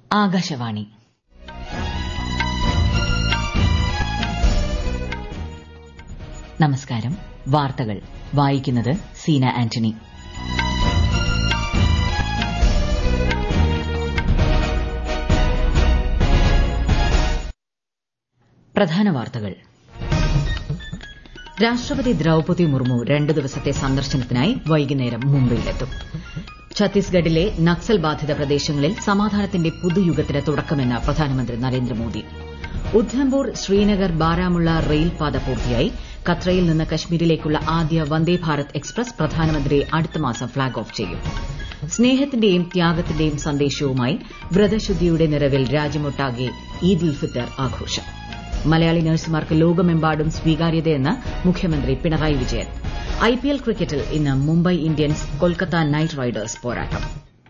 ആകാശവാണി നമസ്കാരം വാർത്തകൾ വായിക്കുന്നത് സീന ആന്റണി പ്രധാന വാർത്തകൾ രാഷ്ട്രപതി ദ്രൌപതി മുർമു രണ്ട് ദിവസത്തെ സന്ദർശനത്തിനായി വൈകുന്നേരം മുംബൈയിലെത്തും ഛത്തീസ്ഗഡിലെ നക്സൽ ബാധിത പ്രദേശങ്ങളിൽ സമാധാനത്തിന്റെ പുതുയുഗത്തിന് തുടക്കമെന്ന് പ്രധാനമന്ത്രി നരേന്ദ്രമോദി ഉദ്ധംപൂർ ശ്രീനഗർ ബാരാമുള്ള റെയിൽപാത പൂർത്തിയായി കത്രയിൽ നിന്ന് കശ്മീരിലേക്കുള്ള ആദ്യ വന്ദേ ഭാരത് എക്സ്പ്രസ് പ്രധാനമന്ത്രി അടുത്ത മാസം ഫ്ളാഗ് ഓഫ് ചെയ്യും സ്നേഹത്തിന്റെയും ത്യാഗത്തിന്റെയും സന്ദേശവുമായി വ്രതശുദ്ധിയുടെ നിറവിൽ രാജ്യമൊട്ടാകെ ഈദ് ഉൽ ഫിത്തർ ആഘോഷം മലയാളി നഴ്സുമാർക്ക് ലോകമെമ്പാടും സ്വീകാര്യതയെന്ന് മുഖ്യമന്ത്രി പിണറായി വിജയൻ ഐപിഎൽ ക്രിക്കറ്റിൽ ഇന്ന് Mumbai Indians Kolkata Knight Riders പോരാട്ടം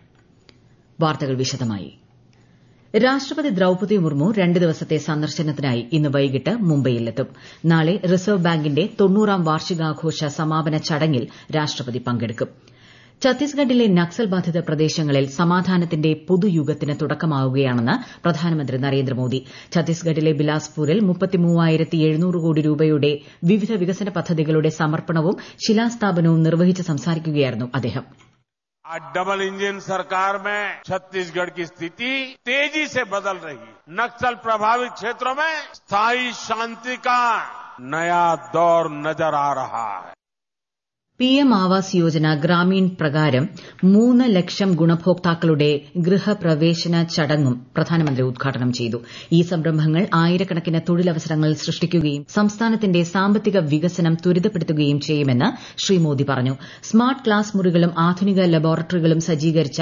വാർത്തകൾ വിശദമായി രാഷ്ട്രപതി ദ്രൌപതി മുർമു രണ്ട് ദിവസത്തെ സന്ദർശനത്തിനായി ഇന്ന് വൈകിട്ട് മുംബൈയിലെത്തും നാളെ റിസർവ് ബാങ്കിന്റെ തൊണ്ണൂറാം വാർഷികാഘോഷ സമാപന ചടങ്ങിൽ രാഷ്ട്രപതി പങ്കെടുക്കും ഛത്തീസ്ഗഡിലെ നക്സൽ ബാധിത പ്രദേശങ്ങളിൽ സമാധാനത്തിന്റെ പുതുയുഗത്തിന് തുടക്കമാവുകയാണെന്ന് പ്രധാനമന്ത്രി നരേന്ദ്രമോദി ഛത്തീസ്ഗഡിലെ ബിലാസ്പൂരിൽ കോടി രൂപയുടെ വിവിധ വികസന പദ്ധതികളുടെ സമർപ്പണവും ശിലാസ്ഥാപനവും നിർവഹിച്ച് സംസാരിക്കുകയായിരുന്നു അദ്ദേഹം आज डबल इंजन सरकार में छत्तीसगढ़ की स्थिति तेजी से बदल रही है नक्सल प्रभावित क्षेत्रों में स्थायी शांति का नया दौर नजर आ रहा है പിഎം ആവാസ് യോജന ഗ്രാമീൺ പ്രകാരം മൂന്ന് ലക്ഷം ഗുണഭോക്താക്കളുടെ ഗൃഹപ്രവേശന ചടങ്ങും പ്രധാനമന്ത്രി ഉദ്ഘാടനം ചെയ്തു ഈ സംരംഭങ്ങൾ ആയിരക്കണക്കിന് തൊഴിലവസരങ്ങൾ സൃഷ്ടിക്കുകയും സംസ്ഥാനത്തിന്റെ സാമ്പത്തിക വികസനം ത്വരിതപ്പെടുത്തുകയും ചെയ്യുമെന്ന് ശ്രീ മോദി പറഞ്ഞു സ്മാർട്ട് ക്ലാസ് മുറികളും ആധുനിക ലബോറട്ടറികളും സജ്ജീകരിച്ച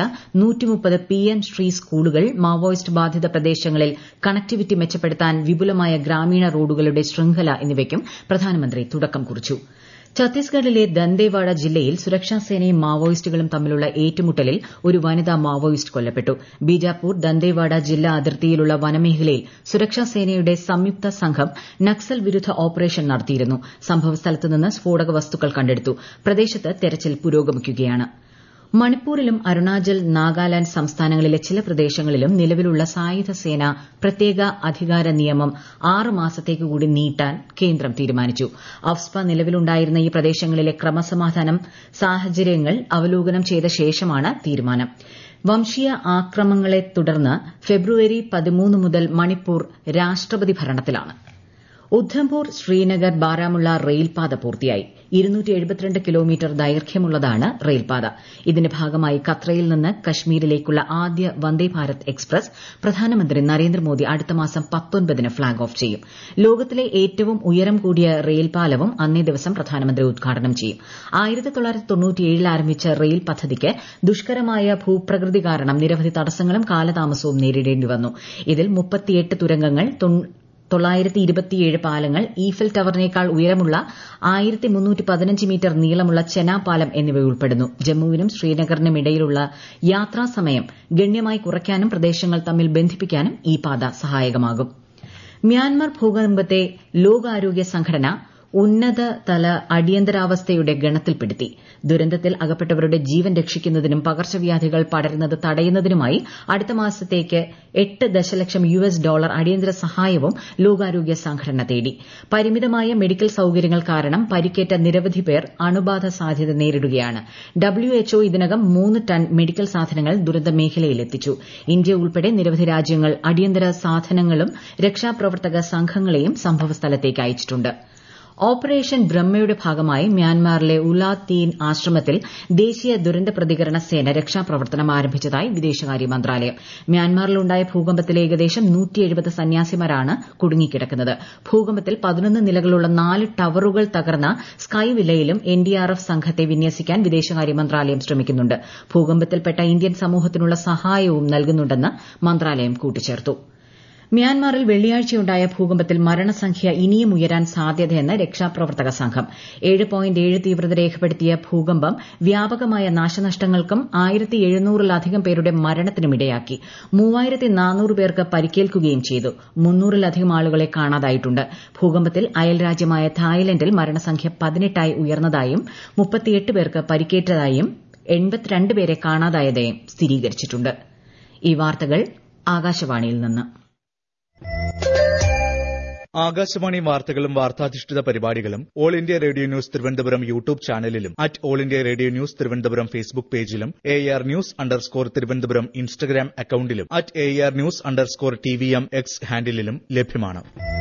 പിഎം ശ്രീ സ്കൂളുകൾ മാവോയിസ്റ്റ് ബാധിത പ്രദേശങ്ങളിൽ കണക്ടിവിറ്റി മെച്ചപ്പെടുത്താൻ വിപുലമായ ഗ്രാമീണ റോഡുകളുടെ ശൃംഖല എന്നിവയ്ക്കും പ്രധാനമന്ത്രി തുടക്കം കുറിച്ചു ഛത്തീസ്ഗഡിലെ ദന്തേവാഡ ജില്ലയിൽ സുരക്ഷാസേനയും മാവോയിസ്റ്റുകളും തമ്മിലുള്ള ഏറ്റുമുട്ടലിൽ ഒരു വനിതാ മാവോയിസ്റ്റ് കൊല്ലപ്പെട്ടു ബീജാപൂർ ദന്തേവാഡ ജില്ലാ അതിർത്തിയിലുള്ള വനമേഖലയിൽ സുരക്ഷാസേനയുടെ സംയുക്ത സംഘം നക്സൽ വിരുദ്ധ ഓപ്പറേഷൻ നടത്തിയിരുന്നു സംഭവസ്ഥലത്ത് നിന്ന് സ്ഫോടക വസ്തുക്കൾ കണ്ടെടുത്തു പ്രദേശത്ത് തെരച്ചിൽ പുരോഗമിക്കുകയാണ് മണിപ്പൂരിലും അരുണാചൽ നാഗാലാന്റ് സംസ്ഥാനങ്ങളിലെ ചില പ്രദേശങ്ങളിലും നിലവിലുള്ള സായുധ സേന പ്രത്യേക അധികാര നിയമം ആറ് മാസത്തേക്ക് കൂടി നീട്ടാൻ കേന്ദ്രം തീരുമാനിച്ചു അഫ്സ്പ നിലവിലുണ്ടായിരുന്ന ഈ പ്രദേശങ്ങളിലെ ക്രമസമാധാനം സാഹചര്യങ്ങൾ അവലോകനം ചെയ്ത ശേഷമാണ് തീരുമാനം വംശീയ ആക്രമണങ്ങളെ തുടർന്ന് ഫെബ്രുവരി പതിമൂന്ന് മുതൽ മണിപ്പൂർ രാഷ്ട്രപതി ഭരണത്തിലാണ് ഉദ്ധംപൂർ ശ്രീനഗർ ബാരാമുള്ള റെയിൽപാത പൂർത്തിയായി കിലോമീറ്റർ ദൈർഘ്യമുള്ളതാണ് റെയിൽപാത ഇതിന്റെ ഭാഗമായി കത്രയിൽ നിന്ന് കശ്മീരിലേക്കുള്ള ആദ്യ വന്ദേ ഭാരത് എക്സ്പ്രസ് പ്രധാനമന്ത്രി നരേന്ദ്രമോദി അടുത്ത മാസം പത്തൊൻപതിന് ഫ്ളാഗ് ഓഫ് ചെയ്യും ലോകത്തിലെ ഏറ്റവും ഉയരം കൂടിയ റെയിൽപാലവും അന്നേ ദിവസം പ്രധാനമന്ത്രി ഉദ്ഘാടനം ചെയ്യും ൽ ആരംഭിച്ച റെയിൽ പദ്ധതിക്ക് ദുഷ്കരമായ ഭൂപ്രകൃതി കാരണം നിരവധി തടസ്സങ്ങളും കാലതാമസവും നേരിടേണ്ടി വന്നു ഇതിൽ മുപ്പത്തിയെട്ട് തുരങ്കങ്ങൾ തൊള്ളായിരത്തി ഇരുപത്തിയേഴ് പാലങ്ങൾ ഈഫൽ ടവറിനേക്കാൾ ഉയരമുള്ള ആയിരത്തി മുന്നൂറ്റി പതിനഞ്ച് മീറ്റർ നീളമുള്ള ചെനാ പാലം എന്നിവ ഉൾപ്പെടുന്നു ജമ്മുവിനും ശ്രീനഗറിനും ഇടയിലുള്ള യാത്രാസമയം ഗണ്യമായി കുറയ്ക്കാനും പ്രദേശങ്ങൾ തമ്മിൽ ബന്ധിപ്പിക്കാനും ഈ പാത സഹായകമാകും മ്യാൻമർ ഭൂകമ്പത്തെ ലോകാരോഗ്യ സംഘടന ഉന്നതതല അടിയന്തരാവസ്ഥയുടെ ഗണത്തിൽപ്പെടുത്തി ദുരന്തത്തിൽ അകപ്പെട്ടവരുടെ ജീവൻ രക്ഷിക്കുന്നതിനും പകർച്ചവ്യാധികൾ പടരുന്നത് തടയുന്നതിനുമായി അടുത്ത മാസത്തേക്ക് എട്ട് ദശലക്ഷം യു എസ് ഡോളർ അടിയന്തര സഹായവും ലോകാരോഗ്യ സംഘടന തേടി പരിമിതമായ മെഡിക്കൽ സൌകര്യങ്ങൾ കാരണം പരിക്കേറ്റ നിരവധി പേർ അണുബാധ സാധ്യത നേരിടുകയാണ് ഡബ്ല്യുഎച്ച്ഒ ഇതിനകം മൂന്ന് ടൺ മെഡിക്കൽ സാധനങ്ങൾ ദുരന്ത മേഖലയിൽ എത്തിച്ചു ഇന്ത്യ ഉൾപ്പെടെ നിരവധി രാജ്യങ്ങൾ അടിയന്തര സാധനങ്ങളും രക്ഷാപ്രവർത്തക സംഘങ്ങളെയും സംഭവസ്ഥലത്തേക്ക് അയച്ചിട്ടുണ്ട് ഓപ്പറേഷൻ ബ്രഹ്മയുടെ ഭാഗമായി മ്യാൻമാറിലെ ഉലാത്തീൻ ആശ്രമത്തിൽ ദേശീയ ദുരന്ത പ്രതികരണ സേന രക്ഷാപ്രവർത്തനം ആരംഭിച്ചതായി വിദേശകാര്യ മന്ത്രാലയം മ്യാൻമാറിലുണ്ടായ ഭൂകമ്പത്തിൽ ഏകദേശം സന്യാസിമാരാണ് കുടുങ്ങിക്കിടക്കുന്നത് ഭൂകമ്പത്തിൽ പതിനൊന്ന് നിലകളുള്ള നാല് ടവറുകൾ തകർന്ന സ്കൈ വില്ലയിലും എൻഡിആർഎഫ് സംഘത്തെ വിന്യസിക്കാൻ വിദേശകാര്യ മന്ത്രാലയം ശ്രമിക്കുന്നുണ്ട് ഭൂകമ്പത്തിൽപ്പെട്ട ഇന്ത്യൻ സമൂഹത്തിനുള്ള സഹായവും നൽകുന്നുണ്ടെന്ന് മന്ത്രാലയം കൂട്ടിച്ചേർത്തു മ്യാൻമാറിൽ വെള്ളിയാഴ്ചയുണ്ടായ ഭൂകമ്പത്തിൽ മരണസംഖ്യ ഇനിയും ഉയരാൻ സാധ്യതയെന്ന് രക്ഷാപ്രവർത്തക സംഘം ഏഴ് പോയിന്റ് ഏഴ് തീവ്രത രേഖപ്പെടുത്തിയ ഭൂകമ്പം വ്യാപകമായ നാശനഷ്ടങ്ങൾക്കും ആയിരത്തി എഴുന്നൂറിലധികം പേരുടെ മരണത്തിനും ഇടയാക്കി മൂവായിരത്തി നാനൂറ് പേർക്ക് പരിക്കേൽക്കുകയും ചെയ്തു മുന്നൂറിലധികം ആളുകളെ കാണാതായിട്ടുണ്ട് ഭൂകമ്പത്തിൽ അയൽരാജ്യമായ തായ്ലൻഡിൽ മരണസംഖ്യ പതിനെട്ടായി ഉയർന്നതായും മുപ്പത്തിയെട്ട് പേർക്ക് പരിക്കേറ്റതായും എൺപത്തിരണ്ട് പേരെ കാണാതായതായും സ്ഥിരീകരിച്ചിട്ടുണ്ട് ഈ വാർത്തകൾ ആകാശവാണിയിൽ നിന്ന് ആകാശവാണി വാർത്തകളും വാർത്താധിഷ്ഠിത പരിപാടികളും All India Radio News Thiruvananthapuram YouTube ചാനലിലും at All India Radio News Thiruvananthapuram Facebook പേജിലും A R news underscore Thiruvananthapuram Instagram അക്കൌണ്ടിലും at A R news underscore T V M X ഹാൻഡിലും ലഭ്യമാണ്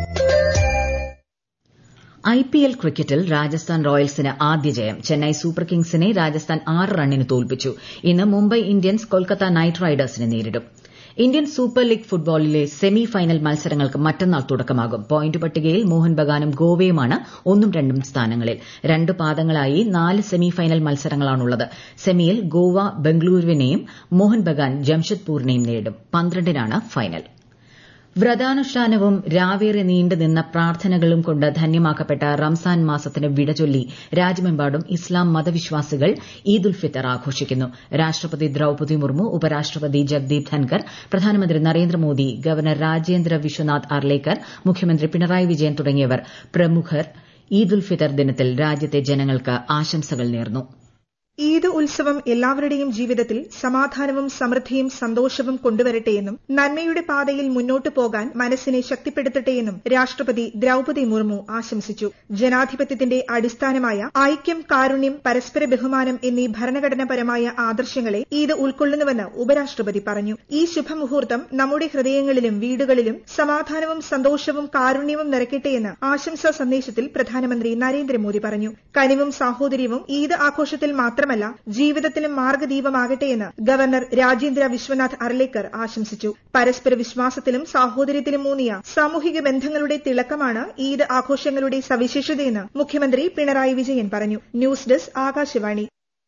ഐ പി എൽ ക്രിക്കറ്റിൽ രാജസ്ഥാൻ റോയൽസിന് ആദ്യ ജയം ചെന്നൈ സൂപ്പർ കിങ്സിനെ രാജസ്ഥാൻ ആറ് റണ്ണിന് തോൽപ്പിച്ചു ഇന്ന് മുംബൈ ഇന്ത്യൻസ് കൊൽക്കത്ത നൈറ്റ് റൈഡേഴ്സിനെ നേരിടും ഇന്ത്യൻ സൂപ്പർ ലീഗ് ഫുട്ബോളിലെ സെമി ഫൈനൽ മത്സരങ്ങൾക്ക് മറ്റന്നാൾ തുടക്കമാകും പോയിന്റ് പട്ടികയിൽ മോഹൻ ബഗാനും ഗോവയുമാണ് ഒന്നും രണ്ടും സ്ഥാനങ്ങളിൽ രണ്ട് പാദങ്ങളായി നാല് സെമി ഫൈനൽ മത്സരങ്ങളാണുള്ളത് സെമിയിൽ ഗോവ ബംഗളൂരുവിനെയും മോഹൻ ബഗാൻ ജംഷഡ്പൂരിനെയും നേരിടും പന്ത്രണ്ടിനാണ് ഫൈനൽ വ്രതാനുഷ്ഠാനവും രാവേറെ നീണ്ടുനിന്ന പ്രാർത്ഥനകളും കൊണ്ട് ധന്യമാക്കപ്പെട്ട റംസാൻ മാസത്തിന് വിടചൊല്ലി രാജ്യമെമ്പാടും ഇസ്ലാം മതവിശ്വാസികൾ ഈദ് ഉൽ ഫിത്തർ ആഘോഷിക്കുന്നു രാഷ്ട്രപതി ദ്രൌപദി മുർമു ഉപരാഷ്ട്രപതി ജഗ്ദീപ് ധൻകർ പ്രധാനമന്ത്രി നരേന്ദ്രമോദി ഗവർണർ രാജേന്ദ്ര വിശ്വനാഥ് അർലേക്കർ മുഖ്യമന്ത്രി പിണറായി വിജയൻ തുടങ്ങിയവർ പ്രമുഖർ ഈദ് ഉൽ ഫിത്തർ ദിനത്തിൽ രാജ്യത്തെ ജനങ്ങൾക്ക് ആശംസകൾ നേർന്നു ഈദ് ഉത്സവം എല്ലാവരുടെയും ജീവിതത്തിൽ സമാധാനവും സമൃദ്ധിയും സന്തോഷവും കൊണ്ടുവരട്ടെയെന്നും നന്മയുടെ പാതയിൽ മുന്നോട്ടു പോകാൻ മനസ്സിനെ ശക്തിപ്പെടുത്തട്ടെയെന്നും രാഷ്ട്രപതി ദ്രൌപദി മുർമു ആശംസിച്ചു ജനാധിപത്യത്തിന്റെ അടിസ്ഥാനമായ ഐക്യം കാരുണ്യം പരസ്പര ബഹുമാനം എന്നീ ഭരണഘടനാപരമായ ആദർശങ്ങളെ ഈദ് ഉൾക്കൊള്ളുന്നുവെന്ന് ഉപരാഷ്ട്രപതി പറഞ്ഞു ഈ ശുഭമുഹൂർത്തം നമ്മുടെ ഹൃദയങ്ങളിലും വീടുകളിലും സമാധാനവും സന്തോഷവും കാരുണ്യവും നിറയ്ക്കട്ടെയെന്ന് ആശംസാ സന്ദേശത്തിൽ പ്രധാനമന്ത്രി നരേന്ദ്രമോദി പറഞ്ഞു കനിവും സാഹോദര്യവും ഈദ് ആഘോഷത്തിൽ മാത്രം മാത്രമല്ല ജീവിതത്തിലും മാർഗദീപമാകട്ടെയെന്ന് ഗവർണർ രാജേന്ദ്ര വിശ്വനാഥ് അർലേക്കർ ആശംസിച്ചു പരസ്പര വിശ്വാസത്തിലും സാഹോദര്യത്തിലും ഊന്നിയ സാമൂഹിക ബന്ധങ്ങളുടെ തിളക്കമാണ് ഈദ് ആഘോഷങ്ങളുടെ സവിശേഷതയെന്ന് മുഖ്യമന്ത്രി പിണറായി വിജയൻ പറഞ്ഞു ന്യൂസ് ഡെസ്ക് ആകാശവാണി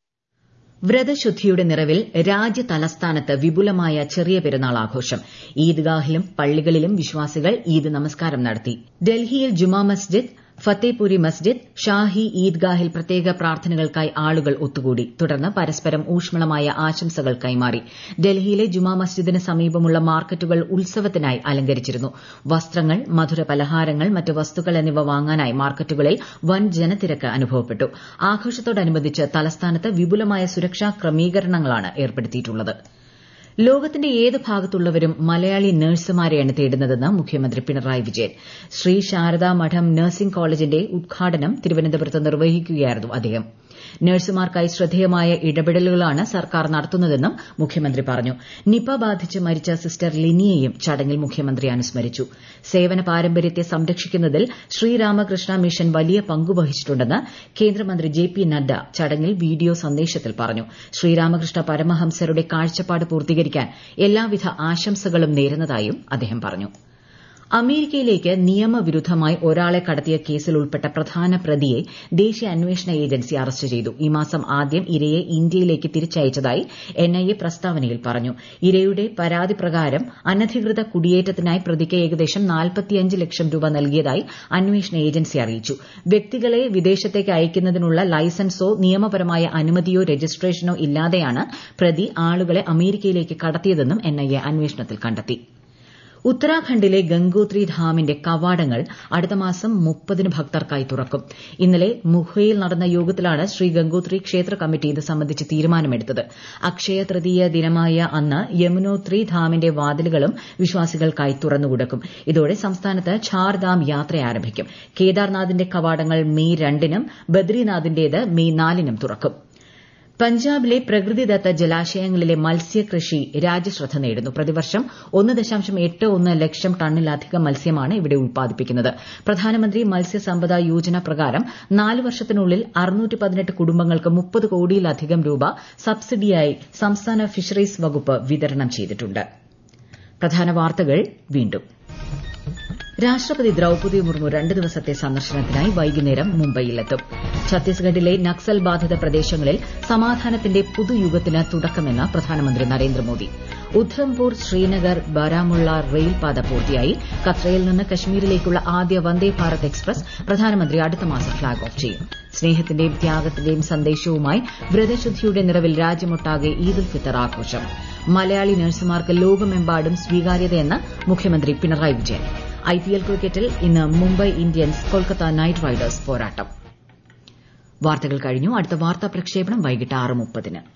വ്രതശുദ്ധിയുടെ നിറവിൽ രാജ്യ തലസ്ഥാനത്ത് വിപുലമായ ചെറിയ പെരുന്നാൾ ആഘോഷം ഈദ്ഗാഹിലും പള്ളികളിലും വിശ്വാസികൾ ഈദ് നമസ്കാരം നടത്തി ഡൽഹിയിൽ ജുമാ മസ്ജിദ് ഫത്തേപുരി മസ്ജിദ് ഷാഹി ഈദ്ഗാഹിൽ പ്രത്യേക പ്രാർത്ഥനകൾക്കായി ആളുകൾ ഒത്തുകൂടി തുടർന്ന് പരസ്പരം ഊഷ്മളമായ ആശംസകൾ കൈമാറി ഡൽഹിയിലെ ജുമാ മസ്ജിദിന് സമീപമുള്ള മാർക്കറ്റുകൾ ഉത്സവത്തിനായി അലങ്കരിച്ചിരുന്നു വസ്ത്രങ്ങൾ മധുര പലഹാരങ്ങൾ മറ്റ് വസ്തുക്കൾ എന്നിവ വാങ്ങാനായി മാർക്കറ്റുകളിൽ വൻ ജനത്തിരക്ക് അനുഭവപ്പെട്ടു ആഘോഷത്തോടനുബന്ധിച്ച് തലസ്ഥാനത്ത് വിപുലമായ സുരക്ഷാ ക്രമീകരണങ്ങളാണ് ഏർപ്പെടുത്തിയിട്ടുള്ളത് ലോകത്തിന്റെ ഏത് ഭാഗത്തുള്ളവരും മലയാളി നഴ്സുമാരെയാണ് തേടുന്നതെന്ന് മുഖ്യമന്ത്രി പിണറായി വിജയൻ ശ്രീ ശാരദാ മഠം നഴ്സിംഗ് കോളേജിന്റെ ഉദ്ഘാടനം തിരുവനന്തപുരത്ത് നിർവഹിക്കുകയായിരുന്നു അദ്ദേഹം നഴ്സുമാർക്കായി ശ്രദ്ധേയമായ ഇടപെടലുകളാണ് സർക്കാർ നടത്തുന്നതെന്നും മുഖ്യമന്ത്രി പറഞ്ഞു നിപ ബാധിച്ച് മരിച്ച സിസ്റ്റർ ലിനിയെയും ചടങ്ങിൽ മുഖ്യമന്ത്രി അനുസ്മരിച്ചു സേവന പാരമ്പര്യത്തെ സംരക്ഷിക്കുന്നതിൽ ശ്രീരാമകൃഷ്ണ മിഷൻ വലിയ പങ്കുവഹിച്ചിട്ടുണ്ടെന്ന് കേന്ദ്രമന്ത്രി ജെ പി നദ്ദ ചടങ്ങിൽ വീഡിയോ സന്ദേശത്തിൽ പറഞ്ഞു ശ്രീരാമകൃഷ്ണ പരമഹംസരുടെ കാഴ്ചപ്പാട് പൂർത്തീകരിക്കാൻ എല്ലാവിധ ആശംസകളും നേരുന്നതായും അദ്ദേഹം പറഞ്ഞു അമേരിക്കയിലേക്ക് നിയമവിരുദ്ധമായി ഒരാളെ കടത്തിയ കേസിൽ ഉൾപ്പെട്ട പ്രധാന പ്രതിയെ ദേശീയ അന്വേഷണ ഏജൻസി അറസ്റ്റ് ചെയ്തു ഈ മാസം ആദ്യം ഇരയെ ഇന്ത്യയിലേക്ക് തിരിച്ചയച്ചതായി എൻഐഎ പ്രസ്താവനയിൽ പറഞ്ഞു ഇരയുടെ പരാതി പ്രകാരം അനധികൃത കുടിയേറ്റത്തിനായി പ്രതിക്ക് ഏകദേശം ലക്ഷം രൂപ നൽകിയതായി അന്വേഷണ ഏജൻസി അറിയിച്ചു വ്യക്തികളെ വിദേശത്തേക്ക് അയക്കുന്നതിനുള്ള ലൈസൻസോ നിയമപരമായ അനുമതിയോ രജിസ്ട്രേഷനോ ഇല്ലാതെയാണ് പ്രതി ആളുകളെ അമേരിക്കയിലേക്ക് കടത്തിയതെന്നും എൻഐഎ അന്വേഷണത്തിൽ കണ്ടെത്തി ഉത്തരാഖണ്ഡിലെ ഗംഗോത്രി ധാമിന്റെ കവാടങ്ങൾ അടുത്ത മാസം മുപ്പതിന് ഭക്തർക്കായി തുറക്കും ഇന്നലെ മുഹയിൽ നടന്ന യോഗത്തിലാണ് ശ്രീ ഗംഗോത്രി ക്ഷേത്ര കമ്മിറ്റി ഇത് സംബന്ധിച്ച് തീരുമാനമെടുത്തത് അക്ഷയ തൃതീയ ദിനമായ അന്ന് യമുനോത്രി ധാമിന്റെ വാതിലുകളും വിശ്വാസികൾക്കായി തുറന്നുകൊടുക്കും ഇതോടെ സംസ്ഥാനത്ത് ഛാർധാം യാത്ര ആരംഭിക്കും കേദാർനാഥിന്റെ കവാടങ്ങൾ മെയ് രണ്ടിനും ബദ്രിനാഥിന്റേത് മെയ് നാലിനും തുറക്കും പഞ്ചാബിലെ പ്രകൃതിദത്ത ജലാശയങ്ങളിലെ മത്സ്യകൃഷി രാജ്യശ്രദ്ധ നേടുന്നു പ്രതിവർഷം ഒന്ന് ദശാംശം എട്ട് ഒന്ന് ലക്ഷം ടണ്ണിലധികം മത്സ്യമാണ് ഇവിടെ ഉൽപ്പാദിപ്പിക്കുന്നത് പ്രധാനമന്ത്രി മത്സ്യസമ്പദ യോജന പ്രകാരം നാല് വർഷത്തിനുള്ളിൽ അറുന്നൂറ്റി പതിനെട്ട് കുടുംബങ്ങൾക്ക് മുപ്പത് കോടിയിലധികം രൂപ സബ്സിഡിയായി സംസ്ഥാന ഫിഷറീസ് വകുപ്പ് വിതരണം ചെയ്തിട്ടുണ്ട് പ്രധാന വാർത്തകൾ വീണ്ടും രാഷ്ട്രപതി ദ്രൌപദി മുർമു രണ്ട് ദിവസത്തെ സന്ദർശനത്തിനായി വൈകുന്നേരം മുംബൈയിലെത്തും ഛത്തീസ്ഗഡിലെ നക്സൽ ബാധിത പ്രദേശങ്ങളിൽ സമാധാനത്തിന്റെ പുതുയുഗത്തിന് തുടക്കമെന്ന് പ്രധാനമന്ത്രി നരേന്ദ്രമോദി ഉധംപൂർ ശ്രീനഗർ ബാരാമുള്ള റെയിൽപാത പൂർത്തിയായി കത്രയിൽ നിന്ന് കശ്മീരിലേക്കുള്ള ആദ്യ വന്ദേ ഭാരത് എക്സ്പ്രസ് പ്രധാനമന്ത്രി അടുത്ത മാസം ഫ്ളാഗ് ഓഫ് ചെയ്യും സ്നേഹത്തിന്റെയും ത്യാഗത്തിന്റെയും സന്ദേശവുമായി വ്രതശുദ്ധിയുടെ നിറവിൽ രാജ്യമൊട്ടാകെ ഈദ് ഉൽ ഫിത്തർ ആഘോഷം മലയാളി നഴ്സുമാർക്ക് ലോകമെമ്പാടും സ്വീകാര്യതയെന്ന് മുഖ്യമന്ത്രി പിണറായി വിജയൻ ഐപിഎൽ ക്രിക്കറ്റിൽ ഇന്ന് Mumbai Indians Kolkata Knight Riders പോരാട്ടം വാർത്തകൾ കഴിഞ്ഞു അടുത്ത വാർത്താ പ്രക്ഷേപണം വൈകിട്ട് ആറ് മുപ്പതിന്